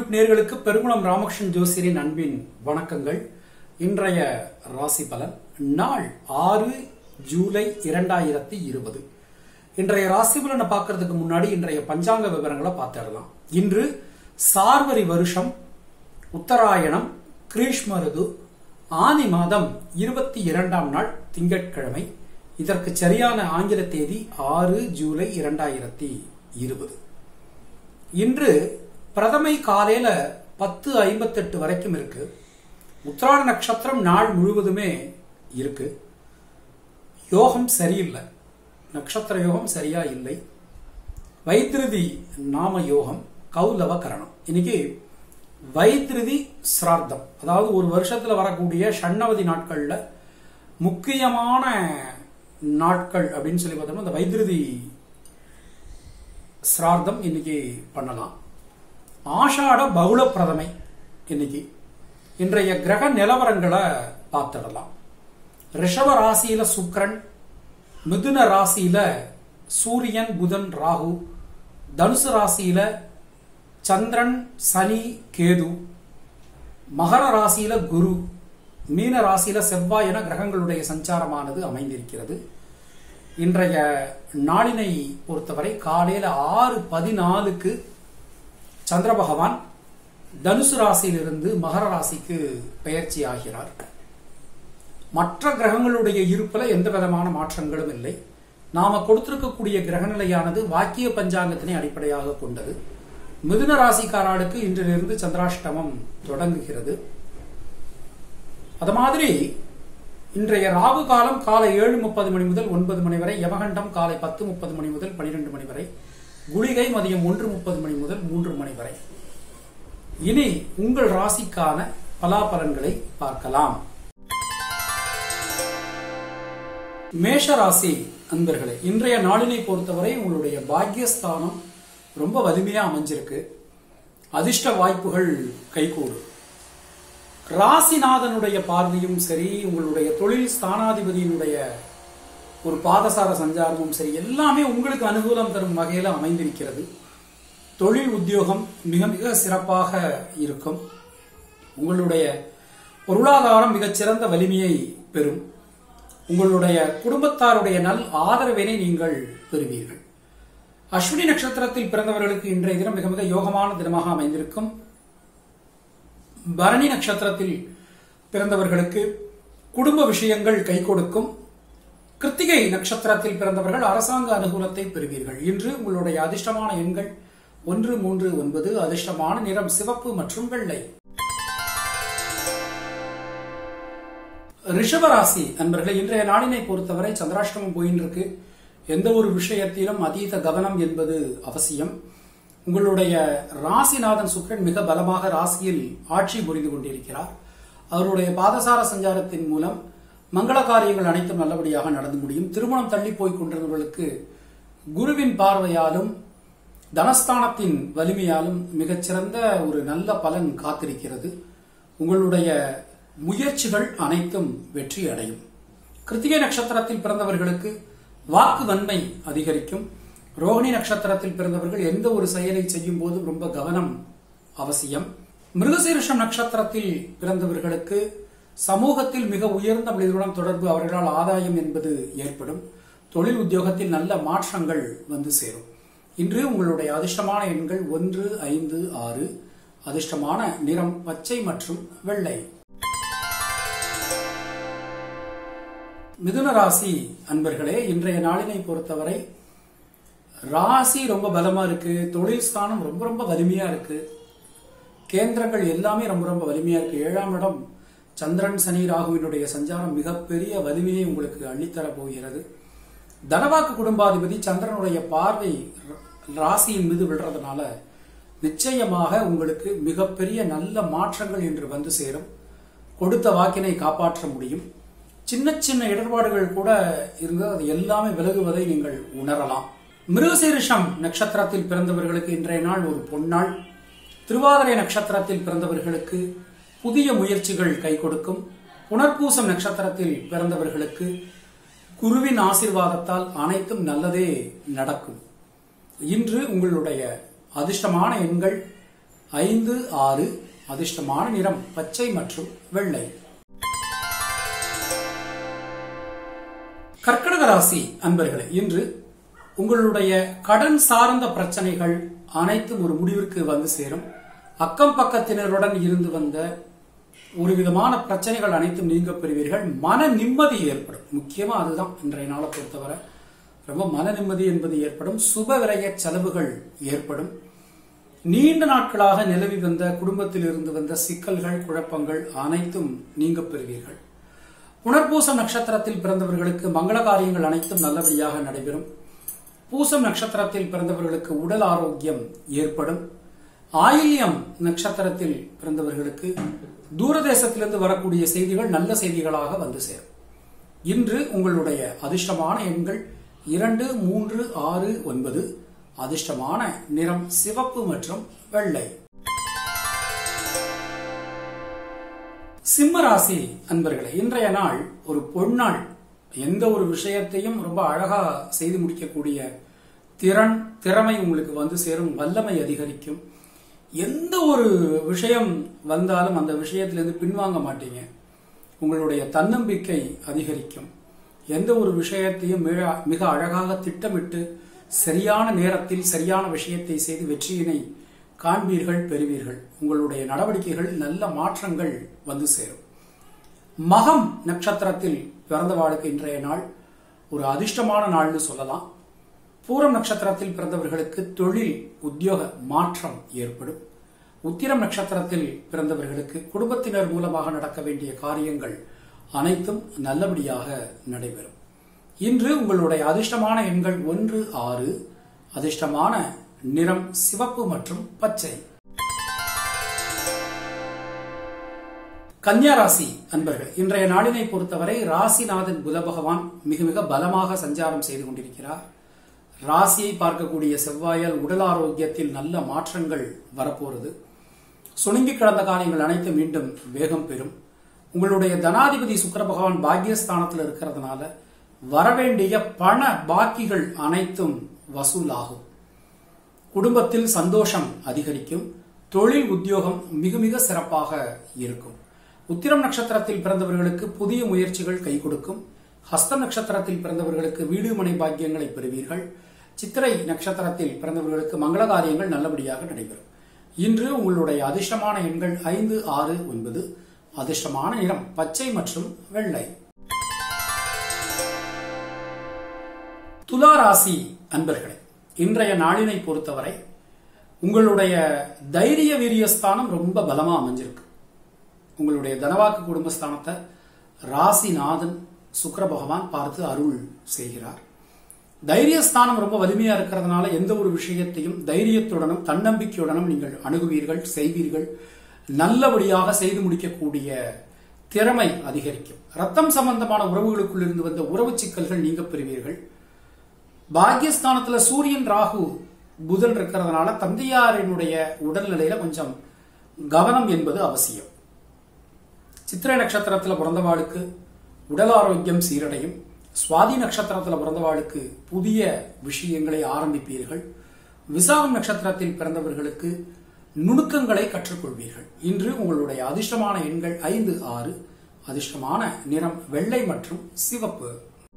YouTube நேர்களுக்கு பெருங்குளம் ராமகிருஷ்ணன் ஜோசியரின் அன்பின் வணக்கங்கள் இன்றைய ராசி பலன் நாள் ஆறு ஜூலை இரண்டாயிரத்தி இருபது இன்றைய ராசி பலனை பார்க்கறதுக்கு முன்னாடி இன்றைய பஞ்சாங்க விவரங்களை பார்த்துடலாம் இன்று சார்வரி வருஷம் உத்தராயணம் கிரீஷ்ம ருது ஆனி மாதம் இருபத்தி இரண்டாம் நாள் திங்கட்கிழமை இதற்கு சரியான ஆங்கில தேதி ஆறு ஜூலை இரண்டாயிரத்தி இருபது இன்று பிரதமை காலையில பத்து ஐம்பத்தெட்டு வரைக்கும் இருக்கு உத்திராட நட்சத்திரம் நாள் முழுவதுமே இருக்கு யோகம் சரியில்லை நட்சத்திர யோகம் சரியா இல்லை வைத்திருதி நாம யோகம் கௌலவ கரணம் இன்னைக்கு வைத்திருதி சிரார்த்தம் அதாவது ஒரு வருஷத்துல வரக்கூடிய ஷண்ணவதி நாட்கள்ல முக்கியமான நாட்கள் அப்படின்னு சொல்லி பார்த்தோம்னா இந்த வைத்திருதி சிரார்த்தம் இன்னைக்கு பண்ணலாம் ஆஷாட பகுள பிரதமை இன்னைக்கு இன்றைய கிரக நிலவரங்களை பார்த்துடலாம் ரிஷப ராசியில சுக்கரன் மிதுன ராசியில சூரியன் புதன் ராகு தனுசு ராசியில சந்திரன் சனி கேது மகர ராசியில குரு மீன ராசியில செவ்வாய் என கிரகங்களுடைய சஞ்சாரமானது அமைந்திருக்கிறது இன்றைய நாளினை பொறுத்தவரை காலையில ஆறு பதினாலுக்கு சந்திர பகவான் தனுசு ராசியிலிருந்து மகர ராசிக்கு பெயர்ச்சி ஆகிறார் மற்ற கிரகங்களுடைய இருப்பில் எந்த விதமான மாற்றங்களும் இல்லை நாம கொடுத்திருக்கக்கூடிய கிரகநிலையானது வாக்கிய பஞ்சாங்கத்தினை அடிப்படையாக கொண்டது மிதுன ராசிக்காராளுக்கு இன்றிலிருந்து சந்திராஷ்டமம் தொடங்குகிறது அது மாதிரி இன்றைய ராகு காலம் காலை ஏழு முப்பது மணி முதல் ஒன்பது மணி வரை யமகண்டம் காலை பத்து முப்பது மணி முதல் பனிரெண்டு மணி வரை குளிகை மதியம் ஒன்று முப்பது மணி முதல் மூன்று மணி வரை இனி உங்கள் ராசிக்கான பலாபலன்களை பார்க்கலாம் மேஷ ராசி அன்பர்களே இன்றைய நாளினை பொறுத்தவரை உங்களுடைய பாக்கியஸ்தானம் ரொம்ப வலிமையா அமைஞ்சிருக்கு அதிர்ஷ்ட வாய்ப்புகள் கைகூடும் ராசிநாதனுடைய பார்வையும் சரி உங்களுடைய தொழில் ஸ்தானாதிபதியினுடைய ஒரு பாதசார சஞ்சாரமும் சரி எல்லாமே உங்களுக்கு அனுகூலம் தரும் வகையில் அமைந்திருக்கிறது தொழில் உத்தியோகம் மிக மிக சிறப்பாக இருக்கும் உங்களுடைய பொருளாதாரம் மிகச்சிறந்த வலிமையை பெறும் உங்களுடைய குடும்பத்தாருடைய நல் ஆதரவினை நீங்கள் பெறுவீர்கள் அஸ்வினி நட்சத்திரத்தில் பிறந்தவர்களுக்கு இன்றைய தினம் மிக மிக யோகமான தினமாக அமைந்திருக்கும் பரணி நட்சத்திரத்தில் பிறந்தவர்களுக்கு குடும்ப விஷயங்கள் கை கொடுக்கும் கிருத்திகை நட்சத்திரத்தில் பிறந்தவர்கள் அரசாங்க அனுகூலத்தை பெறுவீர்கள் இன்று உங்களுடைய அதிர்ஷ்டமான எண்கள் ஒன்று மூன்று ஒன்பது அதிர்ஷ்டமான நிறம் சிவப்பு மற்றும் வெள்ளை ரிஷபராசி அன்பர்களே இன்றைய நாளினை பொறுத்தவரை சந்திராஷ்டமம் போயின்னு இருக்கு எந்த ஒரு விஷயத்திலும் அதீத கவனம் என்பது அவசியம் உங்களுடைய ராசிநாதன் சுக்கரன் மிக பலமாக ராசியில் ஆட்சி புரிந்து கொண்டிருக்கிறார் அவருடைய பாதசார சஞ்சாரத்தின் மூலம் மங்கள காரியங்கள் அனைத்தும் நல்லபடியாக நடந்து முடியும் திருமணம் தள்ளி போய் கொண்டிருந்தவர்களுக்கு குருவின் பார்வையாலும் தனஸ்தானத்தின் வலிமையாலும் மிகச்சிறந்த ஒரு நல்ல பலன் காத்திருக்கிறது உங்களுடைய முயற்சிகள் அனைத்தும் வெற்றி அடையும் கிருத்திகை நட்சத்திரத்தில் பிறந்தவர்களுக்கு வாக்கு வன்மை அதிகரிக்கும் ரோஹிணி நட்சத்திரத்தில் பிறந்தவர்கள் எந்த ஒரு செயலை செய்யும் போதும் ரொம்ப கவனம் அவசியம் மிருகசீரிஷம் நட்சத்திரத்தில் பிறந்தவர்களுக்கு சமூகத்தில் மிக உயர்ந்த மனிதருடன் தொடர்பு அவர்களால் ஆதாயம் என்பது ஏற்படும் தொழில் உத்தியோகத்தில் நல்ல மாற்றங்கள் வந்து சேரும் இன்று உங்களுடைய அதிர்ஷ்டமான எண்கள் ஒன்று ஐந்து ஆறு அதிர்ஷ்டமான நிறம் பச்சை மற்றும் வெள்ளை மிதுன ராசி அன்பர்களே இன்றைய நாளினை பொறுத்தவரை ராசி ரொம்ப பலமா இருக்கு தொழில் ஸ்தானம் ரொம்ப ரொம்ப வலிமையா இருக்கு கேந்திரங்கள் எல்லாமே ரொம்ப ரொம்ப வலிமையா இருக்கு ஏழாம் இடம் சந்திரன் சனி ராகுவினுடைய சஞ்சாரம் மிகப்பெரிய வலிமையை உங்களுக்கு அள்ளித்தர போகிறது தனவாக்கு குடும்பாதிபதி சந்திரனுடைய பார்வை ராசியின் மீது விடுறதுனால நிச்சயமாக உங்களுக்கு மிகப்பெரிய நல்ல மாற்றங்கள் என்று வந்து சேரும் கொடுத்த வாக்கினை காப்பாற்ற முடியும் சின்ன சின்ன இடர்பாடுகள் கூட இருந்தால் அது எல்லாமே விலகுவதை நீங்கள் உணரலாம் மிருகசீரிஷம் நட்சத்திரத்தில் பிறந்தவர்களுக்கு இன்றைய நாள் ஒரு பொன்னாள் திருவாதிரை நட்சத்திரத்தில் பிறந்தவர்களுக்கு புதிய முயற்சிகள் கை கொடுக்கும் புனர்பூசம் நட்சத்திரத்தில் பிறந்தவர்களுக்கு குருவின் ஆசிர்வாதத்தால் அனைத்தும் நல்லதே நடக்கும் இன்று உங்களுடைய அதிர்ஷ்டமான எண்கள் ஐந்து ஆறு அதிர்ஷ்டமான நிறம் பச்சை மற்றும் வெள்ளை கர்க்கடக ராசி அன்பர்களே இன்று உங்களுடைய கடன் சார்ந்த பிரச்சனைகள் அனைத்தும் ஒரு முடிவிற்கு வந்து சேரும் அக்கம் பக்கத்தினருடன் இருந்து வந்த ஒரு விதமான பிரச்சனைகள் அனைத்தும் நீங்க பெறுவீர்கள் மன நிம்மதி ஏற்படும் முக்கியமா அதுதான் இன்றைய நாளை பொறுத்தவரை ரொம்ப மன நிம்மதி என்பது ஏற்படும் சுப விரய செலவுகள் ஏற்படும் நீண்ட நாட்களாக நிலவி வந்த குடும்பத்தில் இருந்து வந்த சிக்கல்கள் குழப்பங்கள் அனைத்தும் நீங்க பெறுவீர்கள் புனர்பூசம் நட்சத்திரத்தில் பிறந்தவர்களுக்கு மங்கள காரியங்கள் அனைத்தும் நல்லபடியாக நடைபெறும் பூசம் நட்சத்திரத்தில் பிறந்தவர்களுக்கு உடல் ஆரோக்கியம் ஏற்படும் ஆயில்யம் நட்சத்திரத்தில் பிறந்தவர்களுக்கு தூரதேசத்திலிருந்து வரக்கூடிய செய்திகள் நல்ல செய்திகளாக வந்து சேரும் இன்று உங்களுடைய அதிர்ஷ்டமான எண்கள் இரண்டு மூன்று ஆறு ஒன்பது அதிர்ஷ்டமான நிறம் சிவப்பு மற்றும் வெள்ளை சிம்ம ராசி அன்பர்களே இன்றைய நாள் ஒரு பொன்னாள் எந்த ஒரு விஷயத்தையும் ரொம்ப அழகா செய்து முடிக்கக்கூடிய திறன் திறமை உங்களுக்கு வந்து சேரும் வல்லமை அதிகரிக்கும் எந்த ஒரு விஷயம் வந்தாலும் அந்த விஷயத்திலிருந்து பின்வாங்க மாட்டீங்க உங்களுடைய தன்னம்பிக்கை அதிகரிக்கும் எந்த ஒரு விஷயத்தையும் மிக மிக அழகாக திட்டமிட்டு சரியான நேரத்தில் சரியான விஷயத்தை செய்து வெற்றியினை காண்பீர்கள் பெறுவீர்கள் உங்களுடைய நடவடிக்கைகள் நல்ல மாற்றங்கள் வந்து சேரும் மகம் நட்சத்திரத்தில் பிறந்த வாழ்க்கை இன்றைய நாள் ஒரு அதிர்ஷ்டமான நாள்னு சொல்லலாம் பூரம் நட்சத்திரத்தில் பிறந்தவர்களுக்கு தொழில் உத்தியோக மாற்றம் ஏற்படும் உத்திரம் நட்சத்திரத்தில் பிறந்தவர்களுக்கு குடும்பத்தினர் மூலமாக நடக்க வேண்டிய காரியங்கள் அனைத்தும் நல்லபடியாக நடைபெறும் இன்று உங்களுடைய அதிர்ஷ்டமான எண்கள் ஒன்று ஆறு அதிர்ஷ்டமான நிறம் சிவப்பு மற்றும் பச்சை கன்னியா ராசி அன்பர்கள் இன்றைய நாளினை பொறுத்தவரை ராசிநாதன் புத பகவான் மிக மிக பலமாக சஞ்சாரம் செய்து கொண்டிருக்கிறார் ராசியை பார்க்கக்கூடிய செவ்வாயால் உடல் ஆரோக்கியத்தில் நல்ல மாற்றங்கள் வரப்போறது சுணங்கி கிடந்த காரியங்கள் அனைத்தும் மீண்டும் வேகம் பெறும் உங்களுடைய தனாதிபதி சுக்கர பகவான் பாக்கியஸ்தானத்தில் இருக்கிறதுனால வரவேண்டிய பண பாக்கிகள் அனைத்தும் வசூலாகும் குடும்பத்தில் சந்தோஷம் அதிகரிக்கும் தொழில் உத்தியோகம் மிக மிக சிறப்பாக இருக்கும் உத்திரம் நட்சத்திரத்தில் பிறந்தவர்களுக்கு புதிய முயற்சிகள் கை கொடுக்கும் ஹஸ்தம் நட்சத்திரத்தில் பிறந்தவர்களுக்கு வீடு மனை பாக்கியங்களை பெறுவீர்கள் சித்திரை நட்சத்திரத்தில் பிறந்தவர்களுக்கு மங்கள காரியங்கள் நல்லபடியாக நடைபெறும் இன்று உங்களுடைய அதிர்ஷ்டமான எண்கள் ஐந்து ஆறு ஒன்பது அதிர்ஷ்டமான நிறம் பச்சை மற்றும் வெள்ளை துலா ராசி அன்பர்களே இன்றைய நாளினை பொறுத்தவரை உங்களுடைய தைரிய வீரியஸ்தானம் ரொம்ப பலமா அமைஞ்சிருக்கு உங்களுடைய தனவாக்கு குடும்பஸ்தானத்தை ராசிநாதன் சுக்கர பகவான் பார்த்து அருள் செய்கிறார் தைரியஸ்தானம் ரொம்ப வலிமையா இருக்கிறதுனால எந்த ஒரு விஷயத்தையும் தைரியத்துடனும் தன்னம்பிக்கையுடனும் நீங்கள் அணுகுவீர்கள் செய்வீர்கள் நல்லபடியாக செய்து முடிக்கக்கூடிய திறமை அதிகரிக்கும் ரத்தம் சம்பந்தமான உறவுகளுக்குள் இருந்து வந்த உறவு சிக்கல்கள் நீங்க பெறுவீர்கள் பாக்கியஸ்தானத்துல சூரியன் ராகு புதன் இருக்கிறதுனால தந்தையாரினுடைய உடல்நிலையில கொஞ்சம் கவனம் என்பது அவசியம் சித்திரை நட்சத்திரத்துல பிறந்தவாளுக்கு உடல் ஆரோக்கியம் சீரடையும் சுவாதி நட்சத்திரத்துல பிறந்தவாளுக்கு புதிய விஷயங்களை ஆரம்பிப்பீர்கள் விசாகம் நட்சத்திரத்தில் பிறந்தவர்களுக்கு நுணுக்கங்களை கற்றுக்கொள்வீர்கள் இன்று உங்களுடைய அதிர்ஷ்டமான எண்கள் ஐந்து ஆறு அதிர்ஷ்டமான நிறம் வெள்ளை மற்றும் சிவப்பு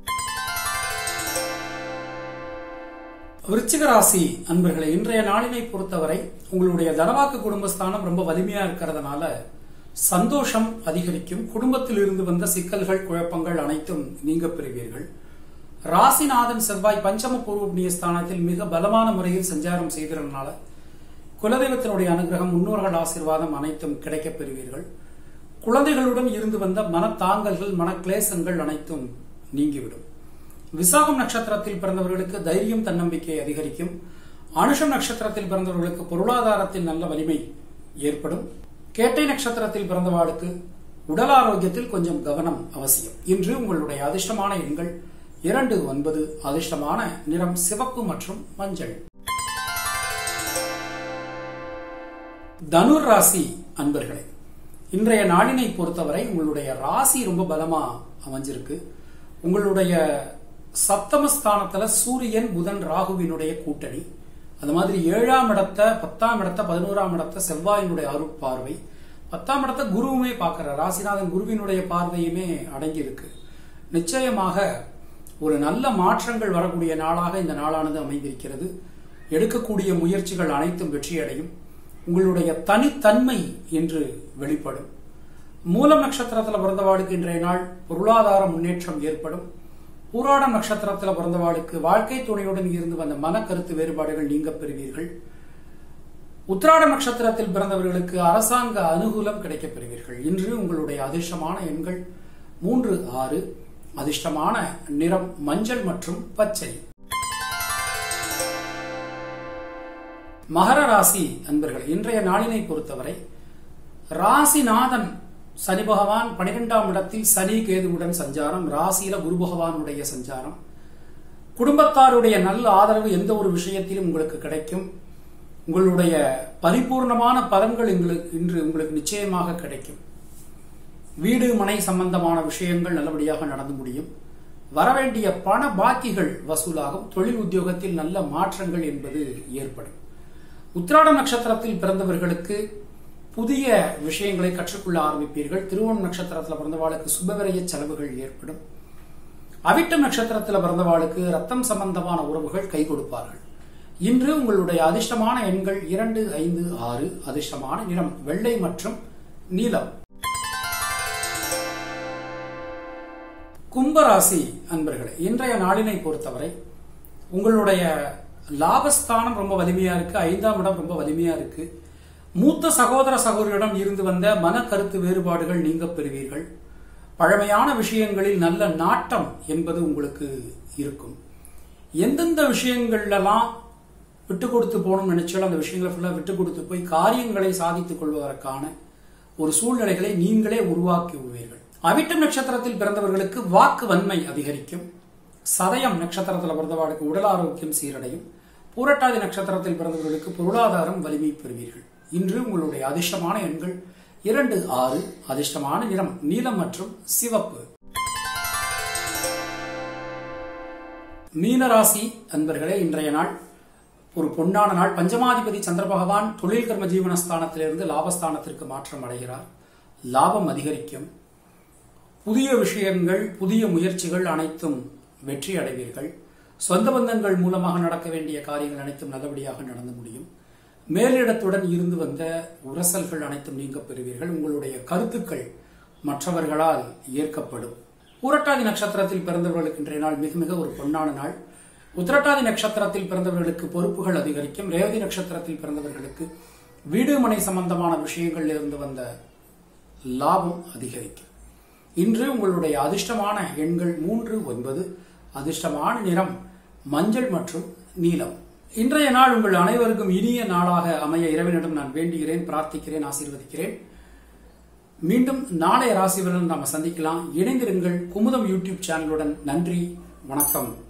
விருச்சிக ராசி அன்பர்களை இன்றைய நாளினை பொறுத்தவரை உங்களுடைய தனவாக்கு குடும்பஸ்தானம் ரொம்ப வலிமையா இருக்கிறதுனால சந்தோஷம் அதிகரிக்கும் குடும்பத்தில் இருந்து வந்த சிக்கல்கள் குழப்பங்கள் அனைத்தும் நீங்க பெறுவீர்கள் ராசிநாதன் செவ்வாய் பஞ்சம பூர்வ புண்ணிய ஸ்தானத்தில் மிக பலமான முறையில் சஞ்சாரம் செய்கிறதுனால குலதெய்வத்தினுடைய அனுகிரகம் முன்னோர்கள் ஆசீர்வாதம் அனைத்தும் கிடைக்கப் பெறுவீர்கள் குழந்தைகளுடன் இருந்து வந்த மனத்தாங்கல்கள் மனக்லேசங்கள் அனைத்தும் நீங்கிவிடும் விசாகம் நட்சத்திரத்தில் பிறந்தவர்களுக்கு தைரியம் தன்னம்பிக்கை அதிகரிக்கும் அனுஷம் நட்சத்திரத்தில் பிறந்தவர்களுக்கு பொருளாதாரத்தில் நல்ல வலிமை ஏற்படும் கேட்டை நட்சத்திரத்தில் பிறந்தவாளுக்கு உடல் ஆரோக்கியத்தில் கொஞ்சம் கவனம் அவசியம் இன்று உங்களுடைய அதிர்ஷ்டமான எண்கள் இரண்டு ஒன்பது அதிர்ஷ்டமான நிறம் சிவப்பு மற்றும் மஞ்சள் தனுர் ராசி அன்பர்களே இன்றைய நாளினை பொறுத்தவரை உங்களுடைய ராசி ரொம்ப பலமா அமைஞ்சிருக்கு உங்களுடைய சப்தமஸ்தானத்துல சூரியன் புதன் ராகுவினுடைய கூட்டணி அது மாதிரி ஏழாம் இடத்தை பத்தாம் இடத்தை பதினோராம் இடத்தை செவ்வாயினுடைய அருட்பார்வை பத்தாம் இடத்தை குருவுமே பார்க்கிற ராசிநாதன் குருவினுடைய பார்வையுமே அடங்கி இருக்கு நிச்சயமாக ஒரு நல்ல மாற்றங்கள் வரக்கூடிய நாளாக இந்த நாளானது அமைந்திருக்கிறது எடுக்கக்கூடிய முயற்சிகள் அனைத்தும் வெற்றியடையும் உங்களுடைய தனித்தன்மை என்று வெளிப்படும் மூலம் நட்சத்திரத்தில் பிறந்தவாளுக்கு இன்றைய நாள் பொருளாதார முன்னேற்றம் ஏற்படும் பூராடம் நட்சத்திரத்தில் பிறந்தவாளுக்கு வாழ்க்கை துணையுடன் இருந்து வந்த மனக்கருத்து வேறுபாடுகள் நீங்க பெறுவீர்கள் உத்திராட நட்சத்திரத்தில் பிறந்தவர்களுக்கு அரசாங்க அனுகூலம் கிடைக்கப் பெறுவீர்கள் இன்று உங்களுடைய அதிர்ஷ்டமான எண்கள் மூன்று ஆறு அதிர்ஷ்டமான நிறம் மஞ்சள் மற்றும் பச்சை மகர ராசி அன்பர்கள் இன்றைய நாளினை பொறுத்தவரை ராசிநாதன் சனி பகவான் பனிரெண்டாம் இடத்தில் சனி கேதுவுடன் சஞ்சாரம் ராசியில குரு பகவானுடைய சஞ்சாரம் குடும்பத்தாருடைய நல்ல ஆதரவு எந்த ஒரு விஷயத்திலும் உங்களுக்கு கிடைக்கும் உங்களுடைய பரிபூர்ணமான பலன்கள் எங்களுக்கு இன்று உங்களுக்கு நிச்சயமாக கிடைக்கும் வீடு மனை சம்பந்தமான விஷயங்கள் நல்லபடியாக நடந்து முடியும் வரவேண்டிய பண பாக்கிகள் வசூலாகும் தொழில் உத்தியோகத்தில் நல்ல மாற்றங்கள் என்பது ஏற்படும் உத்திராட நட்சத்திரத்தில் பிறந்தவர்களுக்கு புதிய விஷயங்களை கற்றுக்கொள்ள ஆரம்பிப்பீர்கள் திருவோணம் நட்சத்திரத்தில் பிறந்தவாளுக்கு சுபவிரய செலவுகள் ஏற்படும் அவிட்டம் நட்சத்திரத்தில் பிறந்தவாளுக்கு ரத்தம் சம்பந்தமான உறவுகள் கை கொடுப்பார்கள் இன்று உங்களுடைய அதிர்ஷ்டமான எண்கள் இரண்டு ஐந்து ஆறு அதிர்ஷ்டமான நிறம் வெள்ளை மற்றும் நீலம் கும்பராசி அன்பர்களே இன்றைய நாளினை பொறுத்தவரை உங்களுடைய லாபஸ்தானம் ரொம்ப வலிமையா இருக்கு ஐந்தாம் இடம் ரொம்ப வலிமையா இருக்கு மூத்த சகோதர சகோதரியிடம் இருந்து வந்த மன கருத்து வேறுபாடுகள் நீங்க பெறுவீர்கள் பழமையான விஷயங்களில் நல்ல நாட்டம் என்பது உங்களுக்கு இருக்கும் எந்தெந்த விஷயங்கள்லாம் விட்டு கொடுத்து போகணும்னு நினைச்சாலும் அந்த விஷயங்களை ஃபுல்லாக விட்டு கொடுத்து போய் காரியங்களை சாதித்துக் கொள்வதற்கான ஒரு சூழ்நிலைகளை நீங்களே உருவாக்கி விடுவீர்கள் அவிட்டம் நட்சத்திரத்தில் பிறந்தவர்களுக்கு வாக்கு வன்மை அதிகரிக்கும் சதயம் நட்சத்திரத்தில் பிறந்தவர்களுக்கு உடல் ஆரோக்கியம் சீரடையும் பூரட்டாதி நட்சத்திரத்தில் பிறந்தவர்களுக்கு பொருளாதாரம் வலிமை பெறுவீர்கள் இன்று உங்களுடைய அதிர்ஷ்டமான எண்கள் இரண்டு ஆறு அதிர்ஷ்டமான நிறம் நீலம் மற்றும் சிவப்பு மீனராசி அன்பர்களே இன்றைய நாள் ஒரு பொன்னான நாள் பஞ்சமாதிபதி சந்திர பகவான் தொழில் கர்ம ஜீவனஸ்தானத்திலிருந்து லாபஸ்தானத்திற்கு மாற்றம் அடைகிறார் லாபம் அதிகரிக்கும் புதிய விஷயங்கள் புதிய முயற்சிகள் அனைத்தும் வெற்றி அடைவீர்கள் சொந்த பந்தங்கள் மூலமாக நடக்க வேண்டிய காரியங்கள் அனைத்தும் நல்லபடியாக நடந்து முடியும் மேலிடத்துடன் இருந்து வந்த உரசல்கள் அனைத்தும் நீங்க பெறுவீர்கள் உங்களுடைய கருத்துக்கள் மற்றவர்களால் ஏற்கப்படும் பூரட்டாதி நட்சத்திரத்தில் பிறந்தவர்களுக்கு இன்றைய நாள் மிக மிக ஒரு பொன்னான நாள் உத்திரட்டாதி நட்சத்திரத்தில் பிறந்தவர்களுக்கு பொறுப்புகள் அதிகரிக்கும் ரேவதி நட்சத்திரத்தில் பிறந்தவர்களுக்கு வீடு மனை சம்பந்தமான விஷயங்களில் இருந்து வந்த லாபம் அதிகரிக்கும் இன்று உங்களுடைய அதிர்ஷ்டமான எண்கள் மூன்று ஒன்பது அதிர்ஷ்டமான நிறம் மஞ்சள் மற்றும் நீலம் இன்றைய நாள் உங்கள் அனைவருக்கும் இனிய நாளாக அமைய இறைவனிடம் நான் வேண்டுகிறேன் பிரார்த்திக்கிறேன் ஆசீர்வதிக்கிறேன் மீண்டும் நாளைய ராசிகளுடன் நாம் சந்திக்கலாம் இணைந்திருங்கள் குமுதம் யூடியூப் சேனலுடன் நன்றி வணக்கம்